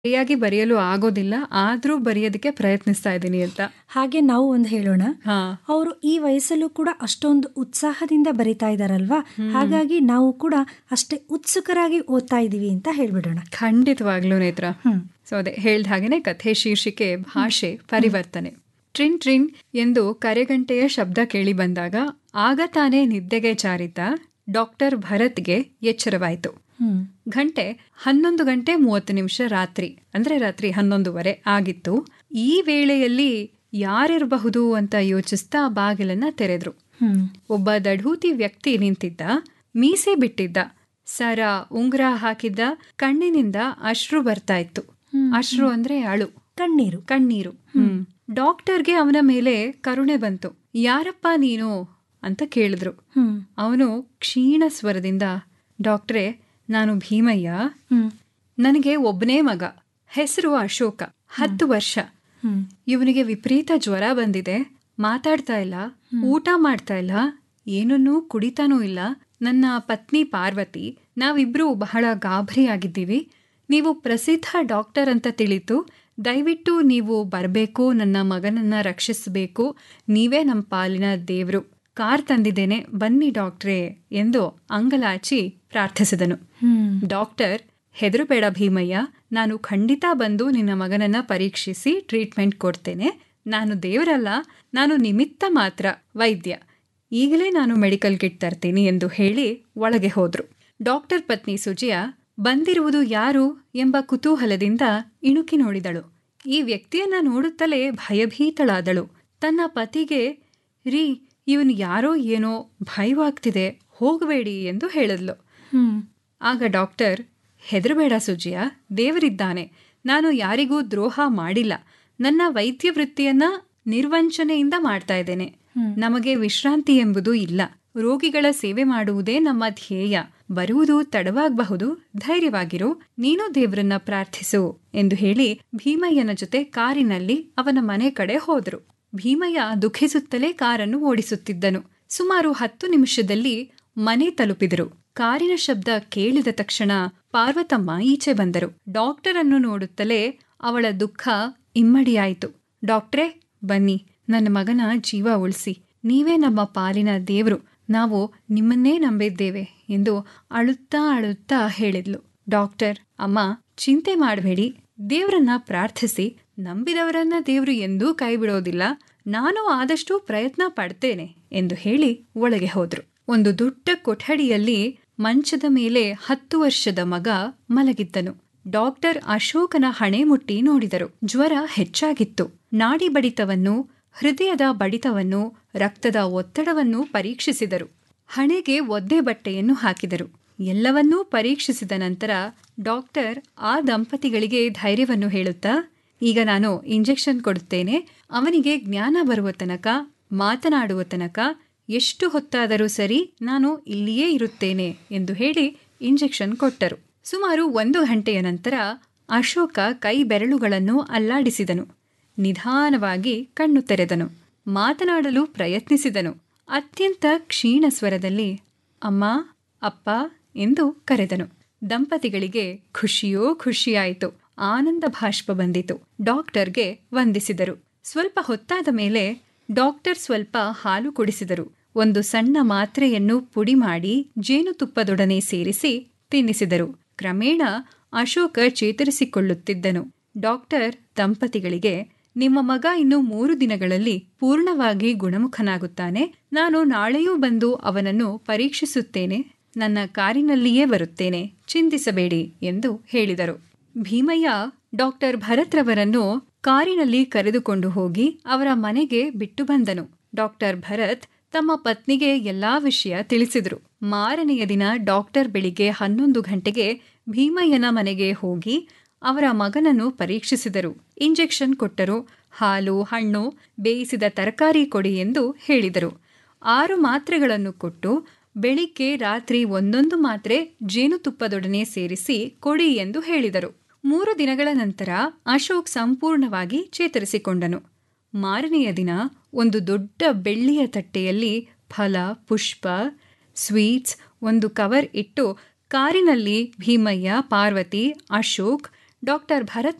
ಸರಿಯಾಗಿ ಬರೆಯಲು ಆಗೋದಿಲ್ಲ ಆದ್ರೂ ಬರೆಯೋದಕ್ಕೆ ಪ್ರಯತ್ನಿಸ್ತಾ ಇದ್ದೀನಿ ಅಂತ ಹಾಗೆ ನಾವು ಒಂದು ಹೇಳೋಣ ಹಾ ಅವರು ಈ ವಯಸ್ಸಲ್ಲೂ ಕೂಡ ಅಷ್ಟೊಂದು ಉತ್ಸಾಹದಿಂದ ಬರಿತಾ ಇದ್ದಾರಲ್ವಾ ಹಾಗಾಗಿ ನಾವು ಕೂಡ ಅಷ್ಟೇ ಉತ್ಸುಕರಾಗಿ ಓದ್ತಾ ಇದ್ದೀವಿ ಅಂತ ಹೇಳ್ಬಿಡೋಣ ಖಂಡಿತವಾಗ್ಲೂ ನೇತ್ರ ಹ್ಮ್ ಸೊ ಅದೇ ಹೇಳ್ದ ಹಾಗೇನೆ ಕಥೆ ಶೀರ್ಷಿಕೆ ಭಾಷೆ ಪರಿವರ್ತನೆ ಟ್ರಿನ್ ಟ್ರಿನ್ ಎಂದು ಕರೆಗಂಟೆಯ ಶಬ್ದ ಕೇಳಿ ಬಂದಾಗ ಆಗ ತಾನೇ ನಿದ್ದೆಗೆ ಜಾರಿದ್ದ ಡಾಕ್ಟರ್ ಭರತ್ಗೆ ಎಚ್ಚರವಾಯಿತು ಹ್ಮ್ ಗಂಟೆ ಹನ್ನೊಂದು ಗಂಟೆ ಮೂವತ್ತು ನಿಮಿಷ ರಾತ್ರಿ ಅಂದ್ರೆ ರಾತ್ರಿ ಹನ್ನೊಂದುವರೆ ಆಗಿತ್ತು ಈ ವೇಳೆಯಲ್ಲಿ ಯಾರಿರಬಹುದು ಅಂತ ಯೋಚಿಸ್ತಾ ಬಾಗಿಲನ್ನ ತೆರೆದ್ರು ಹ್ಮ್ ಒಬ್ಬ ದಢೂತಿ ವ್ಯಕ್ತಿ ನಿಂತಿದ್ದ ಮೀಸೆ ಬಿಟ್ಟಿದ್ದ ಸರ ಉಂಗ್ರ ಹಾಕಿದ್ದ ಕಣ್ಣಿನಿಂದ ಅಶ್ರು ಬರ್ತಾ ಇತ್ತು ಅಶ್ರು ಅಂದ್ರೆ ಅಳು ಕಣ್ಣೀರು ಕಣ್ಣೀರು ಹ್ಮ್ ಡಾಕ್ಟರ್ಗೆ ಅವನ ಮೇಲೆ ಕರುಣೆ ಬಂತು ಯಾರಪ್ಪ ನೀನು ಅಂತ ಕೇಳಿದ್ರು ಹ್ಮ್ ಅವನು ಕ್ಷೀಣ ಸ್ವರದಿಂದ ಡಾಕ್ಟ್ರೇ ನಾನು ಭೀಮಯ್ಯ ಹ್ಮ್ ನನಗೆ ಒಬ್ಬನೇ ಮಗ ಹೆಸರು ಅಶೋಕ ಹತ್ತು ವರ್ಷ ಹ್ಮ್ ಇವನಿಗೆ ವಿಪರೀತ ಜ್ವರ ಬಂದಿದೆ ಮಾತಾಡ್ತಾ ಇಲ್ಲ ಊಟ ಮಾಡ್ತಾ ಇಲ್ಲ ಏನನ್ನೂ ಕುಡಿತಾನೂ ಇಲ್ಲ ನನ್ನ ಪತ್ನಿ ಪಾರ್ವತಿ ನಾವಿಬ್ರು ಬಹಳ ಗಾಬರಿಯಾಗಿದ್ದೀವಿ ನೀವು ಪ್ರಸಿದ್ಧ ಡಾಕ್ಟರ್ ಅಂತ ತಿಳಿತು ದಯವಿಟ್ಟು ನೀವು ಬರಬೇಕು ನನ್ನ ಮಗನನ್ನ ರಕ್ಷಿಸಬೇಕು ನೀವೇ ನಮ್ಮ ಪಾಲಿನ ದೇವ್ರು ಕಾರ್ ತಂದಿದ್ದೇನೆ ಬನ್ನಿ ಡಾಕ್ಟ್ರೇ ಎಂದು ಅಂಗಲಾಚಿ ಪ್ರಾರ್ಥಿಸಿದನು ಹ್ಮ್ ಡಾಕ್ಟರ್ ಹೆದರುಬೇಡ ಭೀಮಯ್ಯ ನಾನು ಖಂಡಿತ ಬಂದು ನಿನ್ನ ಮಗನನ್ನ ಪರೀಕ್ಷಿಸಿ ಟ್ರೀಟ್ಮೆಂಟ್ ಕೊಡ್ತೇನೆ ನಾನು ದೇವರಲ್ಲ ನಾನು ನಿಮಿತ್ತ ಮಾತ್ರ ವೈದ್ಯ ಈಗಲೇ ನಾನು ಮೆಡಿಕಲ್ ಕಿಟ್ ತರ್ತೀನಿ ಎಂದು ಹೇಳಿ ಒಳಗೆ ಹೋದ್ರು ಡಾಕ್ಟರ್ ಪತ್ನಿ ಸುಜಿಯ ಬಂದಿರುವುದು ಯಾರು ಎಂಬ ಕುತೂಹಲದಿಂದ ಇಣುಕಿ ನೋಡಿದಳು ಈ ವ್ಯಕ್ತಿಯನ್ನ ನೋಡುತ್ತಲೇ ಭಯಭೀತಳಾದಳು ತನ್ನ ಪತಿಗೆ ರೀ ಇವನ್ ಯಾರೋ ಏನೋ ಭಯವಾಗ್ತಿದೆ ಹೋಗಬೇಡಿ ಎಂದು ಹೇಳಿದ್ಲು ಹ್ಮ್ ಆಗ ಡಾಕ್ಟರ್ ಹೆದರಬೇಡ ಸುಜಿಯ ದೇವರಿದ್ದಾನೆ ನಾನು ಯಾರಿಗೂ ದ್ರೋಹ ಮಾಡಿಲ್ಲ ನನ್ನ ವೈದ್ಯ ವೃತ್ತಿಯನ್ನ ನಿರ್ವಂಚನೆಯಿಂದ ಮಾಡ್ತಾ ಇದ್ದೇನೆ ನಮಗೆ ವಿಶ್ರಾಂತಿ ಎಂಬುದು ಇಲ್ಲ ರೋಗಿಗಳ ಸೇವೆ ಮಾಡುವುದೇ ನಮ್ಮ ಧ್ಯೇಯ ಬರುವುದು ತಡವಾಗಬಹುದು ಧೈರ್ಯವಾಗಿರು ನೀನು ದೇವರನ್ನ ಪ್ರಾರ್ಥಿಸು ಎಂದು ಹೇಳಿ ಭೀಮಯ್ಯನ ಜೊತೆ ಕಾರಿನಲ್ಲಿ ಅವನ ಮನೆ ಕಡೆ ಹೋದ್ರು ಭೀಮಯ್ಯ ದುಃಖಿಸುತ್ತಲೇ ಕಾರನ್ನು ಓಡಿಸುತ್ತಿದ್ದನು ಸುಮಾರು ಹತ್ತು ನಿಮಿಷದಲ್ಲಿ ಮನೆ ತಲುಪಿದರು ಕಾರಿನ ಶಬ್ದ ಕೇಳಿದ ತಕ್ಷಣ ಪಾರ್ವತಮ್ಮ ಈಚೆ ಬಂದರು ಡಾಕ್ಟರ್ ಅನ್ನು ನೋಡುತ್ತಲೇ ಅವಳ ದುಃಖ ಇಮ್ಮಡಿಯಾಯಿತು ಡಾಕ್ಟ್ರೇ ಬನ್ನಿ ನನ್ನ ಮಗನ ಜೀವ ಉಳಿಸಿ ನೀವೇ ನಮ್ಮ ಪಾಲಿನ ದೇವ್ರು ನಾವು ನಿಮ್ಮನ್ನೇ ನಂಬಿದ್ದೇವೆ ಎಂದು ಅಳುತ್ತಾ ಅಳುತ್ತಾ ಹೇಳಿದ್ಲು ಡಾಕ್ಟರ್ ಅಮ್ಮ ಚಿಂತೆ ಮಾಡಬೇಡಿ ದೇವರನ್ನ ಪ್ರಾರ್ಥಿಸಿ ನಂಬಿದವರನ್ನ ದೇವ್ರು ಎಂದೂ ಕೈಬಿಡೋದಿಲ್ಲ ನಾನು ಆದಷ್ಟು ಪ್ರಯತ್ನ ಪಡ್ತೇನೆ ಎಂದು ಹೇಳಿ ಒಳಗೆ ಹೋದ್ರು ಒಂದು ದೊಡ್ಡ ಕೊಠಡಿಯಲ್ಲಿ ಮಂಚದ ಮೇಲೆ ಹತ್ತು ವರ್ಷದ ಮಗ ಮಲಗಿದ್ದನು ಡಾಕ್ಟರ್ ಅಶೋಕನ ಹಣೆ ಮುಟ್ಟಿ ನೋಡಿದರು ಜ್ವರ ಹೆಚ್ಚಾಗಿತ್ತು ನಾಡಿ ಬಡಿತವನ್ನು ಹೃದಯದ ಬಡಿತವನ್ನು ರಕ್ತದ ಒತ್ತಡವನ್ನು ಪರೀಕ್ಷಿಸಿದರು ಹಣೆಗೆ ಒದ್ದೆ ಬಟ್ಟೆಯನ್ನು ಹಾಕಿದರು ಎಲ್ಲವನ್ನೂ ಪರೀಕ್ಷಿಸಿದ ನಂತರ ಡಾಕ್ಟರ್ ಆ ದಂಪತಿಗಳಿಗೆ ಧೈರ್ಯವನ್ನು ಹೇಳುತ್ತಾ ಈಗ ನಾನು ಇಂಜೆಕ್ಷನ್ ಕೊಡುತ್ತೇನೆ ಅವನಿಗೆ ಜ್ಞಾನ ಬರುವ ತನಕ ಮಾತನಾಡುವ ತನಕ ಎಷ್ಟು ಹೊತ್ತಾದರೂ ಸರಿ ನಾನು ಇಲ್ಲಿಯೇ ಇರುತ್ತೇನೆ ಎಂದು ಹೇಳಿ ಇಂಜೆಕ್ಷನ್ ಕೊಟ್ಟರು ಸುಮಾರು ಒಂದು ಗಂಟೆಯ ನಂತರ ಅಶೋಕ ಕೈ ಬೆರಳುಗಳನ್ನು ಅಲ್ಲಾಡಿಸಿದನು ನಿಧಾನವಾಗಿ ಕಣ್ಣು ತೆರೆದನು ಮಾತನಾಡಲು ಪ್ರಯತ್ನಿಸಿದನು ಅತ್ಯಂತ ಕ್ಷೀಣ ಸ್ವರದಲ್ಲಿ ಅಮ್ಮ ಅಪ್ಪ ಎಂದು ಕರೆದನು ದಂಪತಿಗಳಿಗೆ ಖುಷಿಯೋ ಖುಷಿಯಾಯಿತು ಆನಂದ ಭಾಷ್ಪ ಬಂದಿತು ಡಾಕ್ಟರ್ಗೆ ವಂದಿಸಿದರು ಸ್ವಲ್ಪ ಹೊತ್ತಾದ ಮೇಲೆ ಡಾಕ್ಟರ್ ಸ್ವಲ್ಪ ಹಾಲು ಕುಡಿಸಿದರು ಒಂದು ಸಣ್ಣ ಮಾತ್ರೆಯನ್ನು ಪುಡಿ ಮಾಡಿ ಜೇನುತುಪ್ಪದೊಡನೆ ಸೇರಿಸಿ ತಿನ್ನಿಸಿದರು ಕ್ರಮೇಣ ಅಶೋಕ ಚೇತರಿಸಿಕೊಳ್ಳುತ್ತಿದ್ದನು ಡಾಕ್ಟರ್ ದಂಪತಿಗಳಿಗೆ ನಿಮ್ಮ ಮಗ ಇನ್ನು ಮೂರು ದಿನಗಳಲ್ಲಿ ಪೂರ್ಣವಾಗಿ ಗುಣಮುಖನಾಗುತ್ತಾನೆ ನಾನು ನಾಳೆಯೂ ಬಂದು ಅವನನ್ನು ಪರೀಕ್ಷಿಸುತ್ತೇನೆ ನನ್ನ ಕಾರಿನಲ್ಲಿಯೇ ಬರುತ್ತೇನೆ ಚಿಂತಿಸಬೇಡಿ ಎಂದು ಹೇಳಿದರು ಭೀಮಯ್ಯ ಡಾಕ್ಟರ್ ಭರತ್ರವರನ್ನು ಕಾರಿನಲ್ಲಿ ಕರೆದುಕೊಂಡು ಹೋಗಿ ಅವರ ಮನೆಗೆ ಬಿಟ್ಟು ಬಂದನು ಡಾಕ್ಟರ್ ಭರತ್ ತಮ್ಮ ಪತ್ನಿಗೆ ಎಲ್ಲಾ ವಿಷಯ ತಿಳಿಸಿದ್ರು ಮಾರನೆಯ ದಿನ ಡಾಕ್ಟರ್ ಬೆಳಿಗ್ಗೆ ಹನ್ನೊಂದು ಗಂಟೆಗೆ ಭೀಮಯ್ಯನ ಮನೆಗೆ ಹೋಗಿ ಅವರ ಮಗನನ್ನು ಪರೀಕ್ಷಿಸಿದರು ಇಂಜೆಕ್ಷನ್ ಕೊಟ್ಟರು ಹಾಲು ಹಣ್ಣು ಬೇಯಿಸಿದ ತರಕಾರಿ ಕೊಡಿ ಎಂದು ಹೇಳಿದರು ಆರು ಮಾತ್ರೆಗಳನ್ನು ಕೊಟ್ಟು ಬೆಳಿಗ್ಗೆ ರಾತ್ರಿ ಒಂದೊಂದು ಮಾತ್ರೆ ಜೇನುತುಪ್ಪದೊಡನೆ ಸೇರಿಸಿ ಕೊಡಿ ಎಂದು ಹೇಳಿದರು ಮೂರು ದಿನಗಳ ನಂತರ ಅಶೋಕ್ ಸಂಪೂರ್ಣವಾಗಿ ಚೇತರಿಸಿಕೊಂಡನು ಮಾರನೆಯ ದಿನ ಒಂದು ದೊಡ್ಡ ಬೆಳ್ಳಿಯ ತಟ್ಟೆಯಲ್ಲಿ ಫಲ ಪುಷ್ಪ ಸ್ವೀಟ್ಸ್ ಒಂದು ಕವರ್ ಇಟ್ಟು ಕಾರಿನಲ್ಲಿ ಭೀಮಯ್ಯ ಪಾರ್ವತಿ ಅಶೋಕ್ ಡಾಕ್ಟರ್ ಭರತ್